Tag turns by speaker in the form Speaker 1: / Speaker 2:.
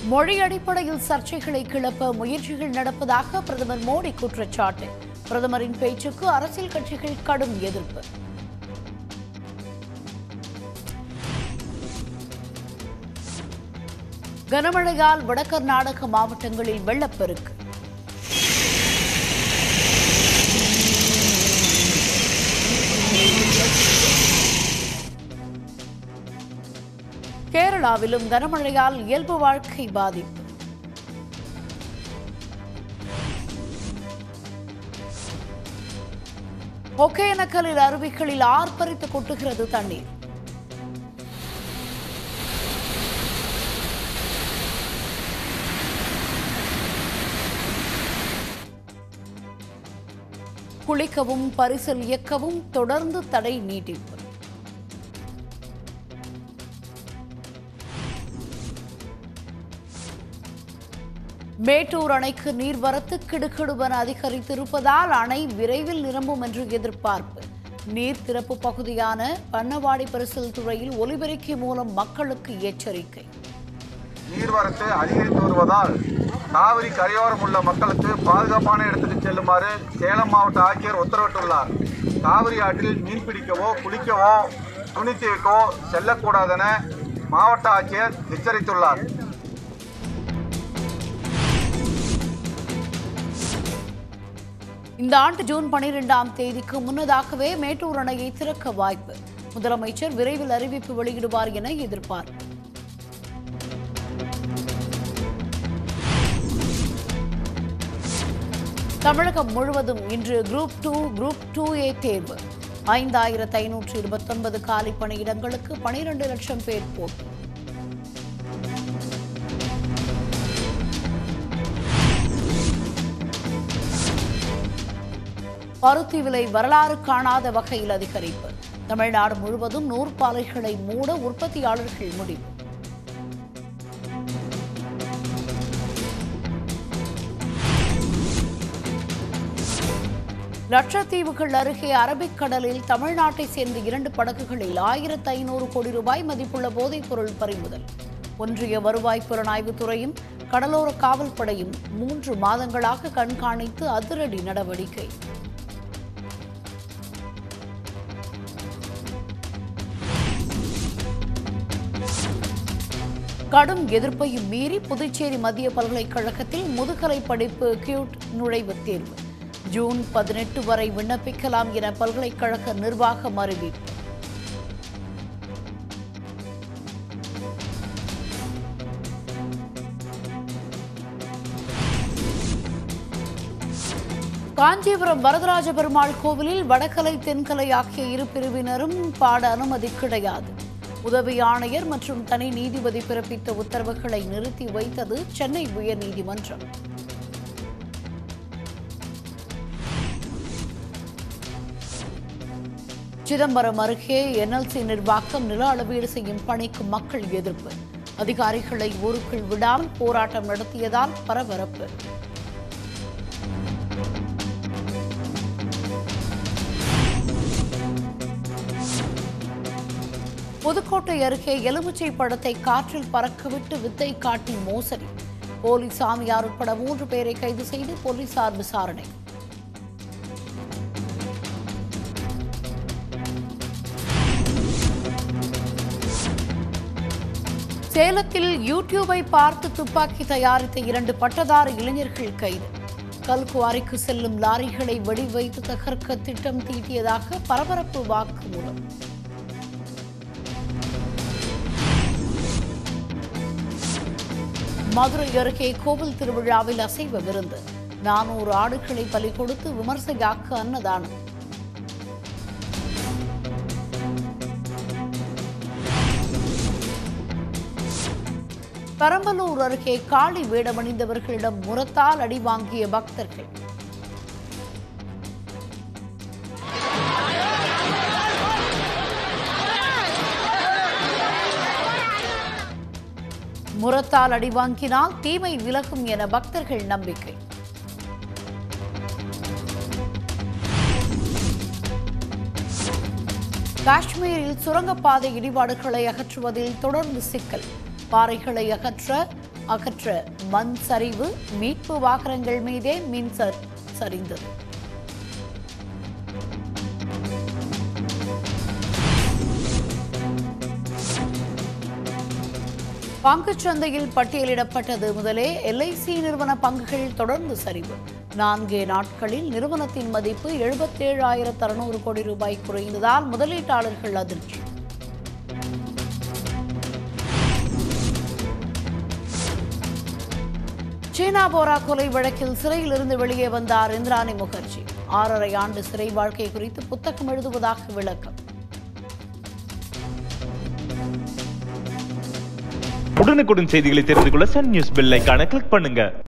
Speaker 1: மொழி அடிப்படையில் சர்ச்சைகளை கிளப்ப முயற்சிகள் நடப்பதாக பிரதமர் மோடி குற்றச்சாட்டு பிரதமரின் பேச்சுக்கு அரசியல் கட்சிகள் கடும் எதிர்ப்பு கனமழையால் வட கர்நாடக மாவட்டங்களில் வெள்ளப்பெருக்கு கேரளாவிலும் கனமழையால் இயல்பு வாழ்க்கை பாதிப்பு ஒகேனக்கலில் அருவிகளில் ஆர்ப்பரித்து கொட்டுகிறது தண்ணீர் குளிக்கவும் பரிசல் இயக்கவும் தொடர்ந்து தடை நீட்டிப்பு மேட்டூர் அணைக்கு நீர்வரத்து கிடுகிடுவென அதிகரித்திருப்பதால் அணை விரைவில் நிரம்பும் என்று எதிர்பார்ப்பு நீர் திறப்பு பகுதியான பண்ணவாடி பரிசல் துறையில் ஒலிபெருக்கி மூலம் மக்களுக்கு எச்சரிக்கை
Speaker 2: நீர்வரத்து அதிகரித்து வருவதால் காவிரி கரையோரம் உள்ள மக்களுக்கு பாதுகாப்பான இடத்துக்கு செல்லுமாறு சேலம் மாவட்ட ஆட்சியர் உத்தரவிட்டுள்ளார் காவிரி ஆற்றில் மீன் பிடிக்கவோ குளிக்கவோ துணி துவைக்கவோ செல்லக்கூடாதென மாவட்ட ஆட்சியர் எச்சரித்துள்ளார்
Speaker 1: இந்த ஆண்டு ஜூன் பனிரெண்டாம் தேதிக்கு முன்னதாகவே மேட்டூர் அணையை திறக்க வாய்ப்பு முதலமைச்சர் விரைவில் அறிவிப்பு வெளியிடுவார் என எதிர்பார்ப்பு தமிழகம் முழுவதும் இன்று group two group two A தேர்வு ஐந்தாயிரத்து ஐநூற்று இருபத்தொன்பது காலி பணியிடங்களுக்கு பனிரெண்டு லட்சம் பேர் போட்டி பருத்தி விலை வரலாறு காணாத வகையில் அதிகரிப்பு தமிழ்நாடு முழுவதும் நூற்பாலைகளை மூட உற்பத்தியாளர்கள் முடிவு லட்சத்தீவுகள் அருகே அரபிக்கடலில் தமிழ்நாட்டை சேர்ந்த இரண்டு படகுகளில் ஆயிரத்து ஐநூறு கோடி ரூபாய் மதிப்புள்ள போதைப் பொருள் பறிமுதல் ஒன்றிய வருவாய் புலனாய்வுத் துறையும் கடலோர காவல்படையும் மூன்று மாதங்களாக கண்காணித்து அதிரடி நடவடிக்கை கடும் எதிர்ப்பையும் மீறி புதுச்சேரி மத்திய பல்கலைக்கழகத்தில் முதுகலை படிப்பு கியூட் நுழைவுத் தேர்வு ஜூன் பதினெட்டு வரை விண்ணப்பிக்கலாம் என பல்கலைக்கழக நிர்வாகம் அறிவிப்பு காஞ்சிபுரம் வரதராஜ பெருமாள் கோவிலில் வடகலை தென்கலை ஆகிய இரு பிரிவினரும் பாட அனுமதி கிடையாது உதவி ஆணையர் மற்றும் தனி நீதிபதி பிறப்பித்த உத்தரவுகளை நிறுத்தி வைத்தது சென்னை உயர்நீதிமன்றம் சிதம்பரம் அருகே என்எல்சி நிர்வாகம் நில அளவீடு செய்யும் பணிக்கு மக்கள் எதிர்ப்பு அதிகாரிகளை ஊருக்குள் விடாமல் போராட்டம் நடத்தியதால் பரபரப்பு புதுக்கோட்டை அருகே எலுமிச்சை பழத்தை காற்றில் பறக்கவிட்டு வித்தை காட்டி மோசடி போலி சாமியார் உட்பட மூன்று பேரை கைது செய்து போலீசார் விசாரணை சேலத்தில் யூடியூபை பார்த்து துப்பாக்கி தயாரித்த இரண்டு பட்டதாரி இளைஞர்கள் கைது கல்குவாரிக்கு செல்லும் லாரிகளை வெடி வைத்து தகர்க்க திட்டம் தீட்டியதாக பரபரப்பு வாக்குமூலம் மதுரை அருகே கோவில் திருவிழாவில் அசைவ விருந்து நானூறு ஆடுகளை பலி கொடுத்து விமர்சையாக்க அன்னதானம் பெரம்பலூர் அருகே காளி வேடமணிந்தவர்களிடம் முரத்தால் அடி வாங்கிய பக்தர்கள் முரத்தால் அடி வாங்கினால் தீமை விலகும் என பக்தர்கள் நம்பிக்கை காஷ்மீரில் சுரங்கப்பாதை இடிபாடுகளை அகற்றுவதில் தொடர்ந்து சிக்கல் பாறைகளை அகற்ற அகற்ற மண் சரிவு மீட்பு வாகனங்கள் மீதே மின் சர்- சரிந்தது பங்குச் சந்தையில் பட்டியலிடப்பட்டது முதலே எல்ஐசி நிறுவன பங்குகள் தொடர்ந்து சரிவு நான்கே நாட்களில் நிறுவனத்தின் மதிப்பு எழுபத்தேழாயிரத்து அறுநூறு கோடி ரூபாய் குறைந்ததால் முதலீட்டாளர்கள் அதிர்ச்சி சீனா போரா கொலை வழக்கில் சிறையிலிருந்து வெளியே வந்தார் இந்திராணி முகர்ஜி ஆறரை ஆண்டு சிறை வாழ்க்கை குறித்து புத்தகம் எழுதுவதாக விளக்கம்
Speaker 3: உடனுக்குடன் செய்திகளை தெரிந்து கொள்ள சன் நியூஸ் பெல் ஐகானை கிளிக் பண்ணுங்க